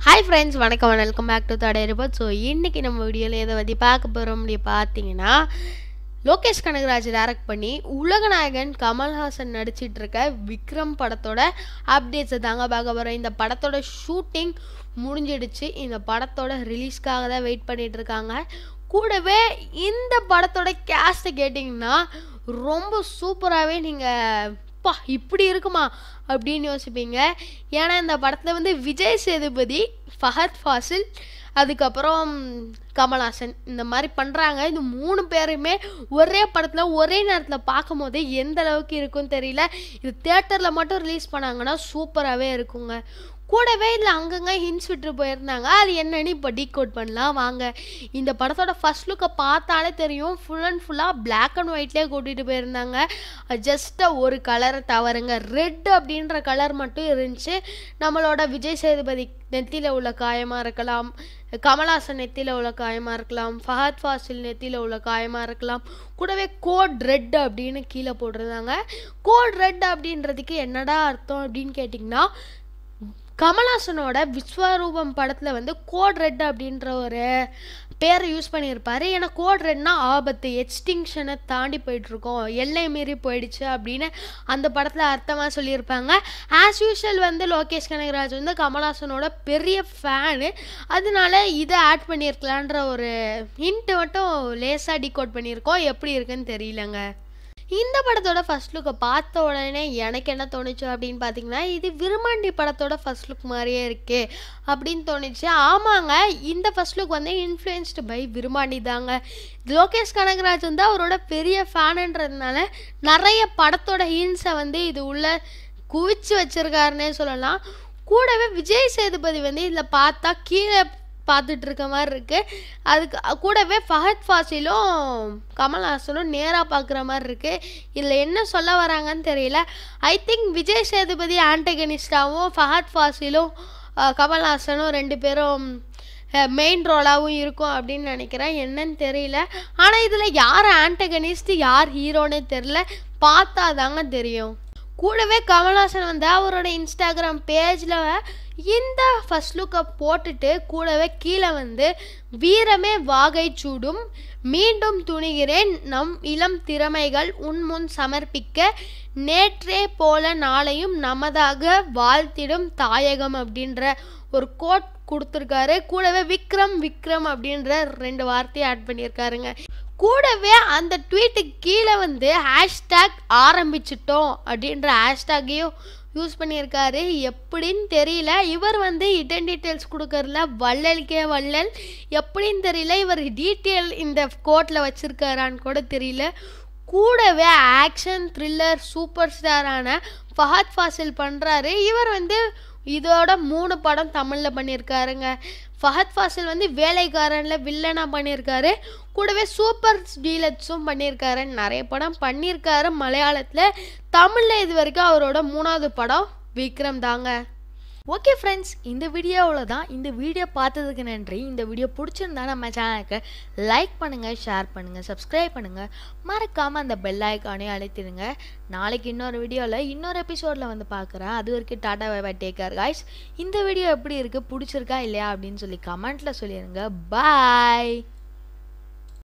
hi friends வணக்கம் welcome back to தடை report so இன்றைக்கி நம்ம வீடியோவில் எதை பற்றி பார்க்க போகிறோம் அப்படி பார்த்தீங்கன்னா லோகேஷ் கனகராஜ் டைரக்ட் பண்ணி உலகநாயகன் கமல்ஹாசன் நடிச்சிட்டு இருக்க விக்ரம் படத்தோட அப்டேட்ஸை தாங்க பார்க்க போகிறோம் இந்த படத்தோட ஷூட்டிங் முடிஞ்சிடுச்சு இந்த படத்தோட ரிலீஸ்க்காக தான் வெயிட் பண்ணிட்டு இருக்காங்க கூடவே இந்த படத்தோட கேஸ்ட்டை கேட்டிங்கன்னா ரொம்ப சூப்பராகவே நீங்கள் பா இப்படி இருக்குமா அப்படின்னு யோசிப்பீங்க ஏன்னா இந்த படத்தில் வந்து விஜய் சேதுபதி ஃபஹத் ஃபாசில் அதுக்கப்புறம் கமல்ஹாசன் இந்த மாதிரி பண்ணுறாங்க இந்த மூணு பேருமே ஒரே படத்தில் ஒரே நேரத்தில் பார்க்கும் போது எந்த அளவுக்கு இருக்குன்னு தெரியல இது தேட்டரில் மட்டும் ரிலீஸ் பண்ணாங்கன்னா சூப்பராகவே இருக்குங்க கூடவே இதில் அங்கங்கே ஹின்ஸ் விட்டு போயிருந்தாங்க அது என்னன்னு இப்போ டீகோட் பண்ணலாம் வாங்க இந்த படத்தோட ஃபர்ஸ்ட் லுக்கை பார்த்தாலே தெரியும் ஃபுல் அண்ட் ஃபுல்லாக பிளாக் அண்ட் ஒயிட்லேயே கூட்டிகிட்டு போயிருந்தாங்க ஜஸ்ட்டு ஒரு கலரை தவறுங்க ரெட் அப்படின்ற கலர் மட்டும் இருந்துச்சு நம்மளோட விஜய் சேதுபதி நெத்தியில் உள்ள காயமாக இருக்கலாம் கமல்ஹாசன் நெத்தியில் உள்ள காயமாக இருக்கலாம் ஃபஹத் ஃபாசில் நெத்தியில் உள்ள காயமாக இருக்கலாம் கூடவே கோட் ரெட் அப்படின்னு கீழே போட்டிருந்தாங்க கோட் ரெட் அப்படின்றதுக்கு என்னடா அர்த்தம் அப்படின்னு கேட்டிங்கன்னா கமல்ஹாசனோட விஸ்வரூபம் படத்தில் வந்து கோட் ரெட் அப்படின்ற ஒரு பேரை யூஸ் பண்ணியிருப்பாரு ஏன்னா கோட் ரெட்னா ஆபத்து எக்ஸ்டிங்ஷனை தாண்டி போயிட்டுருக்கோம் எல்லை மீறி போயிடுச்சு அப்படின்னு அந்த படத்தில் அர்த்தமாக சொல்லியிருப்பாங்க ஆஸ் யூஷுவல் வந்து லோகேஷ் கனகராஜ் வந்து கமல்ஹாசனோட பெரிய ஃபேனு அதனால இதை ஆட் பண்ணியிருக்கலான்ற ஒரு ஹிண்ட் மட்டும் லேசாக டிகோட் பண்ணியிருக்கோம் எப்படி இருக்குன்னு தெரியலங்க இந்த படத்தோட ஃபர்ஸ்ட் லுக்கை பார்த்த உடனே எனக்கு என்ன தோணுச்சு அப்படின்னு பார்த்தீங்கன்னா இது விருமாண்டி படத்தோட ஃபர்ஸ்ட் லுக் மாதிரியே இருக்கே அப்படின்னு தோணுச்சு ஆமாங்க இந்த ஃபர்ஸ்ட் லுக் வந்து இன்ஃப்ளூயன்ஸ்டு பை விருமாண்டி தாங்க லோகேஷ் கனகராஜ் வந்து அவரோட பெரிய ஃபேனுன்றதுனால நிறைய படத்தோட ஹீன்ஸை வந்து இது உள்ள குவிச்சு வச்சிருக்காருன்னே சொல்லலாம் கூடவே விஜய் சேதுபதி வந்து இதில் பார்த்தா கீழே பார்த்துட்டு இருக்க மாதிரி இருக்குது அதுக்கு கூடவே ஃபஹத் ஃபாசிலும் கமல்ஹாசனும் நேராக பார்க்குற மாதிரி இருக்குது இதில் என்ன சொல்ல வராங்கன்னு தெரியல ஐ திங்க் விஜய் சேதுபதி ஆண்டகனிஸ்டாவும் ஃபஹத் ஃபாசிலும் கமல்ஹாசனும் ரெண்டு பேரும் மெயின் ரோலாகவும் இருக்கும் அப்படின்னு நினைக்கிறேன் என்னன்னு தெரியல ஆனால் இதில் யார் ஆண்டகனிஸ்ட் யார் ஹீரோன்னு தெரில பார்த்தா தாங்க தெரியும் கூடவே கமல்ஹாசன் வந்து அவரோட இன்ஸ்டாகிராம் பேஜில் இந்த ஃபஸ்ட் லுக்கை போட்டுட்டு கூடவே கீழே வந்து வீரமே வாகை சூடும் மீண்டும் துணிகிறேன் நம் இளம் திறமைகள் உன் முன் சமர்ப்பிக்க நேற்றே போல நாளையும் நமதாக வாழ்த்திடும் தாயகம் அப்படின்ற ஒரு கோட் கொடுத்துருக்காரு கூடவே விக்ரம் விக்ரம் அப்படின்ற ரெண்டு வார்த்தையை ஆட் பண்ணியிருக்காருங்க கூடவே அந்த ட்வீட்டுக்கு கீழே வந்து ஹேஷ்டேக் ஆரம்பிச்சிட்டோம் அப்படின்ற ஹேஷ்டேக்கையும் யூஸ் பண்ணியிருக்காரு எப்படின்னு தெரியல இவர் வந்து இடன் டீட்டெயில்ஸ் கொடுக்கறதுல வள்ளலுக்கே வள்ளல் எப்படின்னு தெரியல இவர் டீட்டெயில் இந்த கோட்டில் வச்சுருக்காரான்னு கூட தெரியல கூடவே ஆக்ஷன் த்ரில்லர் சூப்பர் ஸ்டாரான ஃபஹத் ஃபாசில் பண்ணுறாரு இவர் வந்து இதோட மூணு படம் தமிழில் பண்ணியிருக்காருங்க ஃபஹத் ஃபாசில் வந்து வேலைக்காரனில் வில்லனாக பண்ணியிருக்காரு கூடவே சூப்பர் டீலக்ஸும் பண்ணியிருக்காரு நிறைய படம் பண்ணியிருக்காரு மலையாளத்தில் தமிழில் இது வரைக்கும் அவரோட மூணாவது படம் விக்ரம் தாங்க ஓகே ஃப்ரெண்ட்ஸ் இந்த வீடியோவில் தான் இந்த வீடியோ பார்த்ததுக்கு நன்றி இந்த வீடியோ பிடிச்சிருந்தா நம்ம சேனலுக்கு லைக் பண்ணுங்கள் ஷேர் பண்ணுங்கள் சப்ஸ்கிரைப் பண்ணுங்கள் மறக்காமல் அந்த பெல் ஐக்கானே அழைத்திடுங்க நாளைக்கு இன்னொரு வீடியோவில் இன்னொரு எபிசோடில் வந்து பார்க்குறேன் அது வரைக்கும் டாட்டா பை டேக்கர் காய்ஸ் இந்த வீடியோ எப்படி இருக்குது பிடிச்சிருக்கா இல்லையா அப்படின்னு சொல்லி கமெண்ட்டில் சொல்லிடுங்க பாய்